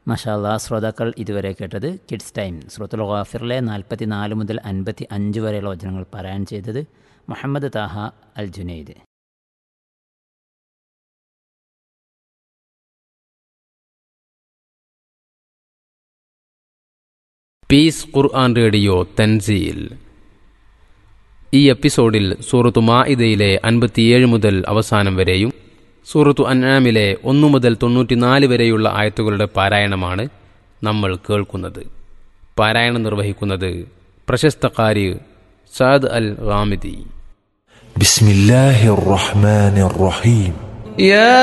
മഷാല്ല ശ്രോതാക്കൾ ഇതുവരെ കേട്ടത് കിഡ്സ് ടൈം സുറത്തുൽ ഗാഫിറിലെ നാൽപ്പത്തി നാല് മുതൽ അൻപത്തി അഞ്ച് വരെയുള്ള വചനങ്ങൾ പാരായണം ചെയ്തത് Muhammad Taha al Junaid peace Quran radio Tanzeel ഈ എപ്പിസോഡിൽ സൂറത്തു മാഇദയിലെ അൻപത്തിയേഴ് മുതൽ അവസാനം വരെയും സൂറത്തു അൻആമിലെ ഒന്നു മുതൽ തൊണ്ണൂറ്റിനാല് വരെയുള്ള ആയത്തുകളുടെ പാരായണമാണ് നമ്മൾ കേൾക്കുന്നത് പാരായണം നിർവഹിക്കുന്നത് പ്രശസ്ത കാരി സാദ് അൽ റാമിദി بسم الله الرحمن الرحيم يا